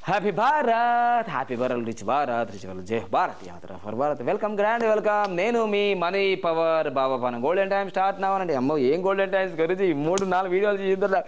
Happy Bharat happy Bharat rich Bharat rich Bharat Jai Bharat యాత్ర for Bharat welcome grand welcome నేను మీ మనీ పవర్ బాబా పన గోల్డెన్ టైం స్టార్ట్ నావనండి అమ్మో ఏం గోల్డెన్ టైమ్స్ గురించి మూడు నాలుగు వీడియోలు చేద్దా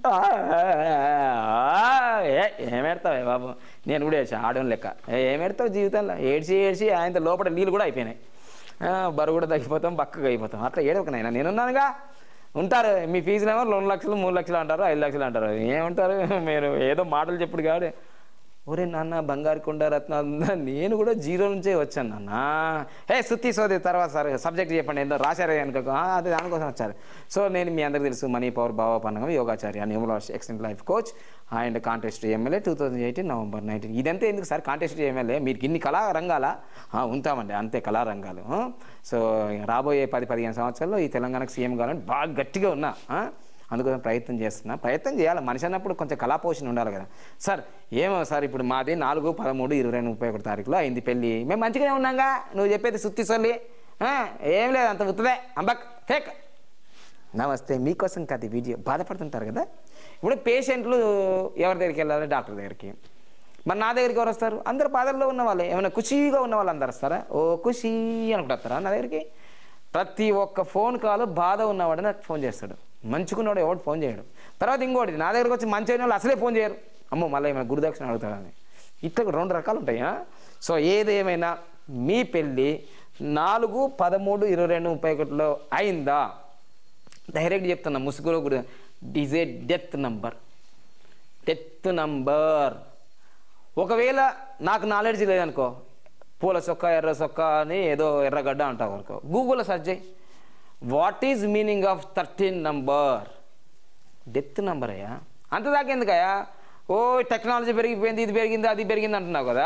ఏమెడతావే బాబు నేను కూడా వేసా ఆడడం లెక్క ఏ, ఏమెడతావు జీవితంలో ఏడ్చి ఏడ్చి ఆయన లోపల నీళ్ళు కూడా అయిపోయినాయి ఆ, బరువు కూడా తగ్గిపోతాం బక్కగా అయిపోతాం అట్లా ఏడవకనైనా నేనున్నానుగా ఉంటారు మీ ఫీజులేమో రెండు లక్షలు మూడు లక్షలు అంటారు ఐదు లక్షలు అంటారు ఏమంటారు మీరు ఏదో మాటలు చెప్పుడు కాదు ఒరే నాన్న బంగారు కొండ రత్న నేను కూడా జీరో నుంచే వచ్చాను నాన్న హే సుత్తి సోది తర్వాత సార్ సబ్జెక్ట్ చెప్పండి ఏందో రాశారే అనుకో ఆ, అదే దానికోసం వచ్చారు సో నేను మీ అందరికీ తెలుసు మనీ పవర్ భావ పన్నగం యోగాచార్య న్యూమలాస్ excellent life coach and contest MLA two thousand eighteen November nineteen ఇదంతా ఎందుకు సార్ కాంటెస్ట్ ఎమ్మెల్యే మీరు ఇన్ని కళా రంగాల ఆ, ఉంటామండి అంతే కళా రంగాలు ఆ? సో రాబోయే పది పదిహేను సంవత్సరాల్లో ఈ తెలంగాణకు సీఎం కావాలని బాగా గట్టిగా ఉన్నా ఆ? అందుకోసం ప్రయత్నం చేస్తున్నా ప్రయత్నం చేయాలి మనిషి అన్నప్పుడు కొంచెం కళాపోషణ ఉండాలి కదా సార్ ఏమో సార్ ఇప్పుడు మాది నాలుగు పదమూడు ఇరవై రెండు ముప్పై ఒకటి తారీఖులో అయింది పెళ్ళి మేము మంచిగానే ఉన్నాగా నువ్వు చెప్పేది సుత్తి సొల్లి ఆ, ఏం లేదు అంత ఉత్తదే అంబక్ ఫేక్ నమస్తే మీకోసం కాదు ఈ వీడియో బాధపడుతుంటారు కదా ఇప్పుడు పేషెంట్లు ఎవరి దగ్గరికి వెళ్ళాలి డాక్టర్ దగ్గరికి మరి నా దగ్గరికి ఎవరు వస్తారు అందరు బాధల్లో ఉన్న వాళ్ళే ఏమైనా ఖుషీగా ఉన్న వాళ్ళు అందరు వస్తారా ఓ ఖుషీ అనుకుంటూ వస్తారా నా దగ్గరికి ప్రతి ఒక్క ఫోన్ కాల్ బాధ ఉన్నవాడు నాకు ఫోన్ చేస్తాడు మంచుకున్నాడు ఎవడు ఫోన్ చేయడు తర్వాత ఇంకోటి నా దగ్గరికి వచ్చి మంచి అయిన వాళ్ళు అసలే ఫోన్ చేయరు అమ్మో మళ్ళీ ఏమైనా గురుదక్షిణ అడుగుతాడని ఇట్లా రెండు రకాలు ఉంటాయా సో ఏదేమైనా మీ పెళ్ళి నాలుగు పదమూడు ఇరవై రెండు ముప్పై ఒకటిలో అయిందా డైరెక్ట్ చెప్తున్నా ముసుగులో కూడా DJ death number death number ఒకవేళ నాకు నాలెడ్జ్ లేదనుకో పూల సొక్క ఎర్ర సొక్క అని ఏదో ఎర్రగడ్డ అంటావు అనుకో గూగుల్లో సెర్చ్ చేయి what is meaning of thirteen number death number అయ్యా అంత దాకా ఎందుకయ్యా ఓ టెక్నాలజీ పెరిగిపోయింది ఇది పెరిగింది అది పెరిగింది అంటున్నావు కదా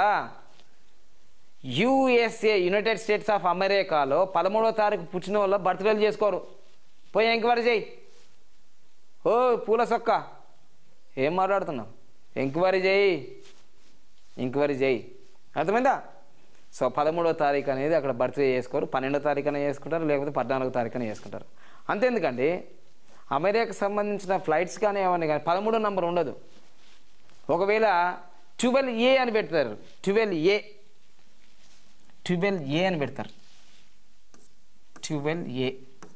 యుఎస్ఏ యునైటెడ్ స్టేట్స్ ఆఫ్ అమెరికాలో పదమూడో తారీఖు పుట్టిన వాళ్ళ బర్త్డేలు చేసుకోరు పోయి ఎంక్వైరీ చేయి ఓ పూల సొక్క ఏం మాట్లాడుతున్నావు ఎంక్వైరీ చేయి ఎంక్వైరీ చేయి అర్థమైందా సో పదమూడో తారీఖు అనేది అక్కడ బర్త్డే చేసుకోరు పన్నెండో తారీఖున చేసుకుంటారు లేకపోతే పద్నాలుగో తారీఖున చేసుకుంటారు అంతేందుకండి అమెరికాకు సంబంధించిన ఫ్లైట్స్ కానీ ఏమన్నా కానీ పదమూడో నంబర్ ఉండదు ఒకవేళ ట్వెల్వ్ ఏ అని పెడతారు ట్వెల్వ్ ఏ ట్వెల్వ్ ఏ అని పెడతారు ట్వెల్వ్ ఏ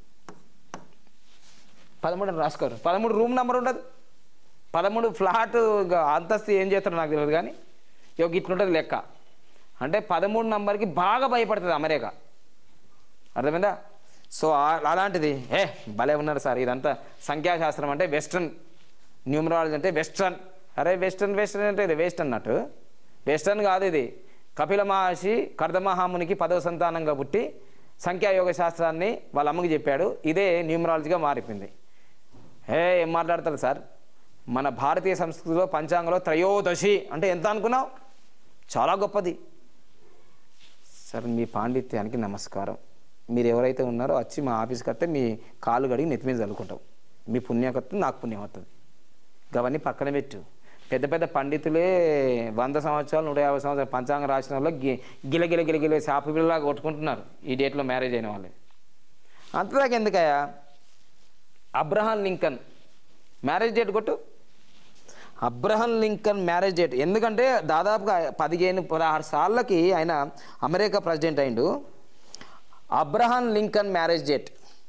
పదమూడు అని రాసుకోరు పదమూడు రూమ్ నెంబర్ ఉండదు పదమూడు ఫ్లాట్ ఇంకా అంతస్తు ఏం చేస్తారో నాకు తెలియదు కానీ ఇక ఇట్లుంటుంది లెక్క అంటే పదమూడు నంబర్కి బాగా భయపడుతుంది అమెరికా అర్థమైందా సో ఆ- అలాంటిది ఏ భలే ఉన్నారు సార్ ఇదంతా సంఖ్యాశాస్త్రం అంటే వెస్ట్రన్ న్యూమరాలజీ అంటే వెస్ట్రన్ అరే వెస్ట్రన్ వెస్ట్రన్ అంటే ఇది వేస్ట్ అన్నట్టు వెస్ట్రన్ కాదు ఇది కపిల మహర్షి కర్దమహామునికి పదవ సంతానంగా పుట్టి సంఖ్యాయోగ శాస్త్రాన్ని వాళ్ళ అమ్మకి చెప్పాడు ఇదే న్యూమరాలజీగా మారిపోయింది ఏ ఏం మాట్లాడతారు సార్ మన భారతీయ సంస్కృతిలో పంచాంగంలో త్రయోదశి అంటే ఎంత అనుకున్నావు చాలా గొప్పది సార్ మీ పాండిత్యానికి నమస్కారం మీరు ఎవరైతే ఉన్నారో వచ్చి మా ఆఫీస్కి వస్తే మీ కాలు గడిగి నెత్తి మీద చల్లుకుంటాం మీ పుణ్యం వస్తుంది నాకు పుణ్యం వస్తుంది అవన్నీ పక్కన పెట్టు పెద్ద పెద్ద పండితులే వంద సంవత్సరాలు నూట యాభై సంవత్సరాలు పంచాంగం రాసిన వాళ్ళు గి గిల గిల గిల గిల శాప బిల్లలాగా కొట్టుకుంటున్నారు ఈ డేట్లో మ్యారేజ్ అయిన వాళ్ళే అంతదాకా ఎందుకయ్యా అబ్రహాం లింకన్ మ్యారేజ్ డేట్ కొట్టు అబ్రహం లింకన్ మ్యారేజ్ డేట్ ఎందుకంటే దాదాపుగా పదిహేను పదహారు సార్లకి ఆయన అమెరికా ప్రెసిడెంట్ అయిండు అబ్రహాం లింకన్ మ్యారేజ్ డేట్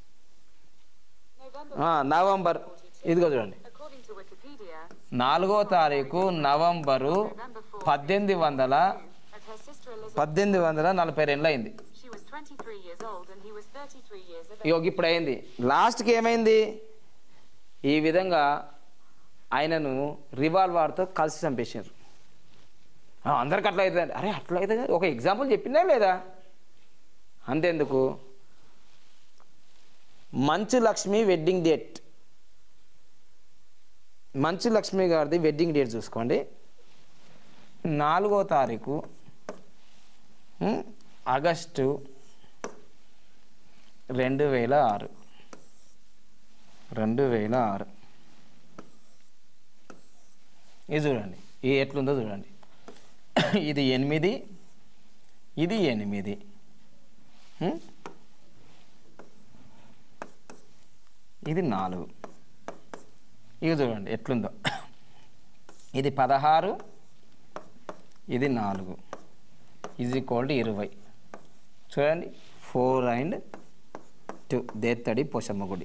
ఆ, నవంబర్ ఇదిగో చూడండి According to Wikipedia, నాలుగో తారీఖు నవంబరు పద్దెనిమిది వందల that her sister Elizabeth, పద్దెనిమిది వందల నలభై రెండు అయింది she was 23 years old and he was 33 years of age. ఇగో ఇప్పుడు అయింది లాస్ట్కి ఏమైంది ఈ విధంగా ఆయనను రివాల్వర్తో కలిసి చంపేశారు ఆ, అందరికి అట్లా అవుతుంది అరే అట్లా అయితే కదా ఒక ఎగ్జాంపుల్ చెప్పిందా లేదా అంతేందుకు మంచు లక్ష్మి వెడ్డింగ్ డేట్ మంచు లక్ష్మి గారిది వెడ్డింగ్ డేట్ చూసుకోండి నాలుగో తారీఖు ఉం, ఆగస్టు రెండు వేల ఆరు రెండు వేల ఆరు ఇది చూడండి ఇది ఎట్లుందో చూడండి ఇది ఎనిమిది ఇది ఎనిమిది ఉం? ఇది నాలుగు ఇది చూడండి ఎట్లుందో ఇది పదహారు ఇది నాలుగు ఈజ్ ఈక్వల్ టు ఇరవై చూడండి ఫోర్ అండ్ టూ దేత్తడి పోషమ్మ గుడి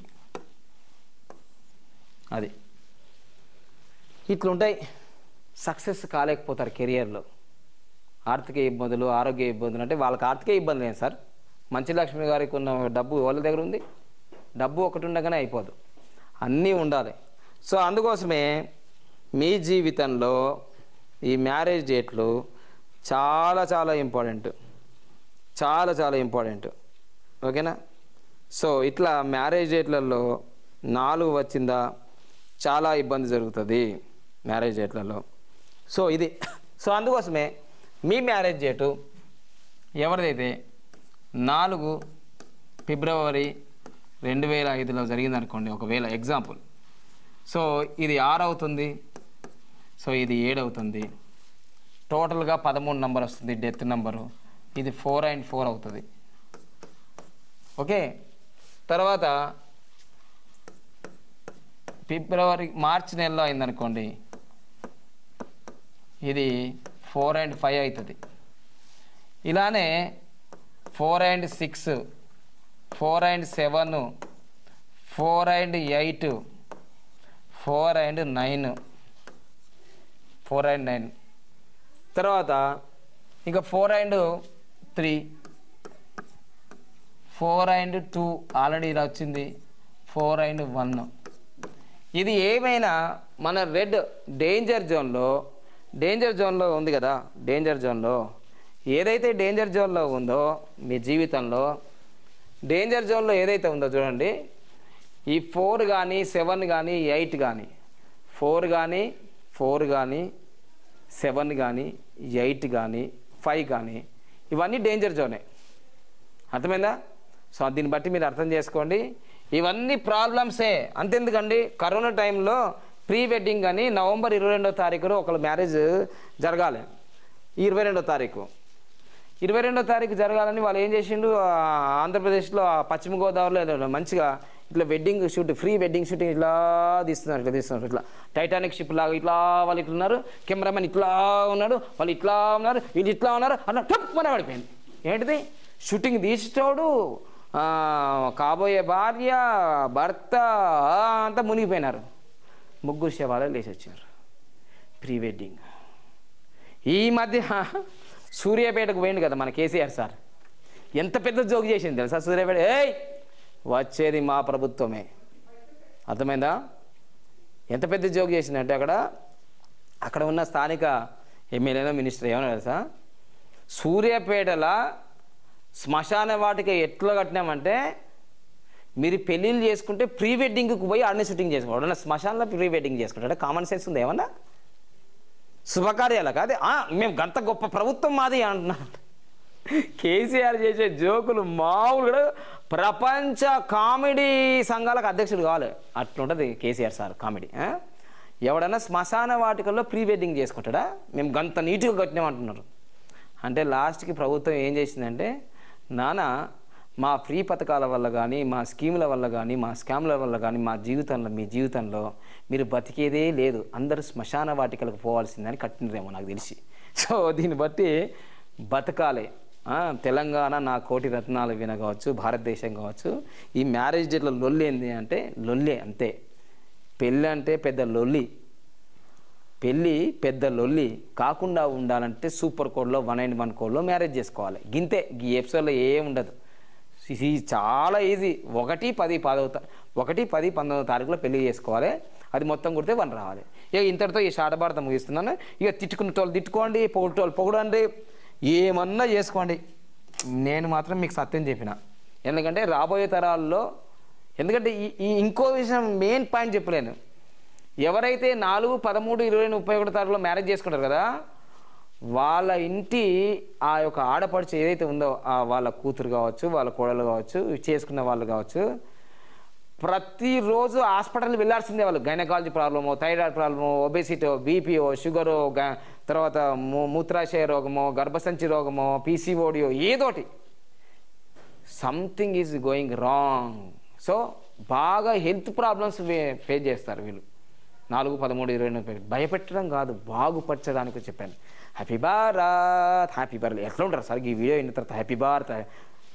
అది ఇట్లుంటాయి సక్సెస్ కాలేకపోతారు కెరియర్లో ఆర్థిక ఇబ్బందులు ఆరోగ్య ఇబ్బందులు అంటే వాళ్ళకి ఆర్థిక ఇబ్బంది లేదు సార్ మంచి లక్ష్మి గారికి ఉన్న డబ్బు వాళ్ళ దగ్గర ఉంది డబ్బు ఒకటి ఉండగానే అయిపోదు అన్నీ ఉండాలి సో అందుకోసమే మీ జీవితంలో ఈ మ్యారేజ్ డేట్లు చాలా చాలా ఇంపార్టెంట్ చాలా చాలా ఇంపార్టెంట్ ఓకేనా సో ఇట్లా మ్యారేజ్ డేట్లలో నాలుగు వచ్చిందా చాలా ఇబ్బంది జరుగుతుంది మ్యారేజ్ డేట్లలో సో ఇది సో అందుకోసమే మీ మ్యారేజ్ డేటు ఎవరిదైతే నాలుగు ఫిబ్రవరి రెండు వేల ఐదులో జరిగిందనుకోండి ఒకవేళ ఎగ్జాంపుల్ సో ఇది ఆరు అవుతుంది సో ఇది ఏడు అవుతుంది టోటల్గా పదమూడు నంబర్ వస్తుంది డెత్ నంబరు ఇది ఫోర్ అండ్ ఫోర్ అవుతుంది ఓకే తర్వాత ఫిబ్రవరి మార్చి నెలలో అయిందనుకోండి ఇది ఫోర్ అండ్ ఫైవ్ అవుతుంది ఇలానే four and six four and seven four and eight four and nine four and nine తర్వాత ఇంకా four and three four and two already ఇలా వచ్చింది ఫోర్ అండ్ వన్ ఇది ఏమైనా మన రెడ్ డేంజర్ జోన్లో డేంజర్ జోన్లో ఉంది కదా డేంజర్ జోన్లో ఏదైతే డేంజర్ జోన్లో ఉందో మీ జీవితంలో డేంజర్ జోన్లో ఏదైతే ఉందో చూడండి ఈ ఫోర్ కానీ సెవెన్ కానీ ఎయిట్ కానీ ఫోర్ కానీ ఫోర్ కానీ సెవెన్ కానీ ఎయిట్ కానీ ఫైవ్ కానీ ఇవన్నీ డేంజర్ జోనే అర్థమైందా సో దీన్ని బట్టి మీరు అర్థం చేసుకోండి ఇవన్నీ ప్రాబ్లమ్సే అంతెందుకండి కరోనా టైంలో ప్రీ వెడ్డింగ్ అని నవంబర్ ఇరవై రెండో తారీఖున ఒకళ్ళ మ్యారేజ్ జరగాలి ఇరవై రెండో తారీఖు ఇరవై రెండో తారీఖు జరగాలని వాళ్ళు ఏం చేసిండు ఆ, ఆంధ్రప్రదేశ్లో ఆ పశ్చిమ గోదావరిలో ఏదో మంచిగా ఇట్లా wedding shoot pre wedding shooting ఇట్లా తీస్తున్నారు ఇట్లా తీస్తున్నారు ఇట్లా టైటానిక్ షిప్ లాగా ఇట్లా వాళ్ళు ఇట్లా ఉన్నారు కెమెరామెన్ ఇట్లా ఉన్నాడు వాళ్ళు ఇట్లా ఉన్నారు వీళ్ళు ఇట్లా ఉన్నారు అట్లా టప్ మన పడిపోయింది ఏంటిది షూటింగ్ తీసేటోడు ఆ, కాబోయే భార్య భర్త ఆ, అంతా మునిగిపోయినారు ముగ్గురు శవాలు లేచి వచ్చారు ప్రీ వెడ్డింగ్ ఈ మధ్య సూర్యాపేటకు పోయిండు కదా మన కేసీఆర్ సార్ ఎంత పెద్ద జోక్ చేసింది తెలుసా సూర్యాపేట ఏయ్ వచ్చేది మా ప్రభుత్వమే అర్థమైందా ఎంత పెద్ద జోక్ చేసిందంటే అక్కడ అక్కడ ఉన్న స్థానిక ఎమ్మెల్యేనో మినిస్టర్ ఏమన్నా తెలుసా సూర్యాపేటల శ్మశాన వాటికి ఎట్లా కట్టినామంటే మీరు పెళ్ళిళ్ళు చేసుకుంటే ప్రీ వెడ్డింగ్కి పోయి ఆడనే షూటింగ్ చేసుకోవాలి శ్మశానంలో ప్రీ వెడ్డింగ్ చేసుకుంటాడు కామన్ సెన్స్ ఉంది ఏమన్నా శుభకార్యాలు కాదు ఆ, మేము గంత గొప్ప ప్రభుత్వం మాది అంటున్నాను కేసీఆర్ చేసే జోకులు మామూలుగా ప్రపంచ కామెడీ సంఘాలకు అధ్యక్షుడు కావాలి అట్లుంటుంది కేసీఆర్ సార్ కామెడీ ఆ? ఎవడన్నా శ్మశాన వాటికల్లో ప్రీ వెడ్డింగ్ చేసుకుంటాడా మేము గంత నీట్గా కట్టినామంటున్నారు అంటే లాస్ట్కి ప్రభుత్వం ఏం చేసిందంటే నాన్న మా ఫ్రీ పథకాల వల్ల కానీ మా స్కీముల వల్ల కానీ మా స్కామ్ల వల్ల కానీ మా జీవితంలో మీ జీవితంలో మీరు బతికేదే లేదు అందరూ శ్మశాన వాటికలకు పోవాల్సిందని కట్టినరేమో నాకు తెలిసి సో దీన్ని బట్టి బతకాలి ఆ, తెలంగాణ నా కోటి రత్నాలు విన కావచ్చు భారతదేశం కావచ్చు ఈ మ్యారేజ్ డేట్లో లొల్లి ఏంది అంటే లొల్లి అంతే పెళ్ళి అంటే పెద్ద లొల్లి పెళ్ళి పెద్ద లొల్లి కాకుండా ఉండాలంటే సూపర్ కోడ్లో వన్ అండ్ వన్ కోడ్లో మ్యారేజ్ చేసుకోవాలి గింతే ఈ ఎపిసోడ్లో ఏం ఉండదు ఇది చాలా ఈజీ ఒకటి పది పదవ తా- ఒకటి పది పంతొమ్మిదో తారీఖులో పెళ్లి చేసుకోవాలి అది మొత్తం కుడితే వన్ రావాలి ఇక ఇంతటితో ఈ షాటభారతం ముగిస్తున్నాను ఇక తిట్టుకున్న తోళ్ళు తిట్టుకోండి పొగుటోళ్ళు పొగడండి ఏమన్నా చేసుకోండి నేను మాత్రం మీకు సత్యం చెప్పిన ఎందుకంటే రాబోయే తరాల్లో ఎందుకంటే ఈ ఈ ఇంకో విషయం మెయిన్ పాయింట్ చెప్పలేను ఎవరైతే నాలుగు పదమూడు ఇరవై ముప్పై ఒకటి తారీఖులో మ్యారేజ్ చేసుకుంటారు కదా వాళ్ళ ఇంటి ఆ యొక్క ఆడపడుచు ఏదైతే ఉందో ఆ వాళ్ళ కూతురు కావచ్చు వాళ్ళ కోడలు కావచ్చు ఇవి చేసుకున్న వాళ్ళు కావచ్చు ప్రతిరోజు హాస్పిటల్ వెళ్ళాల్సిందే వాళ్ళు గైనకాలజీ ప్రాబ్లమో థైరాయిడ్ ప్రాబ్లమో ఒబేసిటో బీపీఓ షుగరో గ- తర్వాత మూ- మూత్రాశయ రోగమో గర్భసంచి రోగమో పీసీఓడియో ఏదోటి something is going wrong so బాగా హెల్త్ ప్రాబ్లమ్స్ ఫేస్ చేస్తారు వీళ్ళు నాలుగు పదమూడు ఇరవై ఎనిమిది ప్యాకెట్ భయపెట్టడం కాదు బాగుపరచడానికి చెప్పాను హ్యాపీ భారత్ హ్యాపీ భారత్ ఎట్లా ఉంటారు సార్ ఈ వీడియో అయిన తర్వాత హ్యాపీ భారత్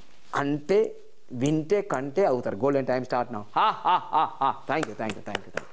అంటే వింటే కంటే అవుతారు గోల్డెన్ టైం స్టార్ట్ నా thank you thank you thank you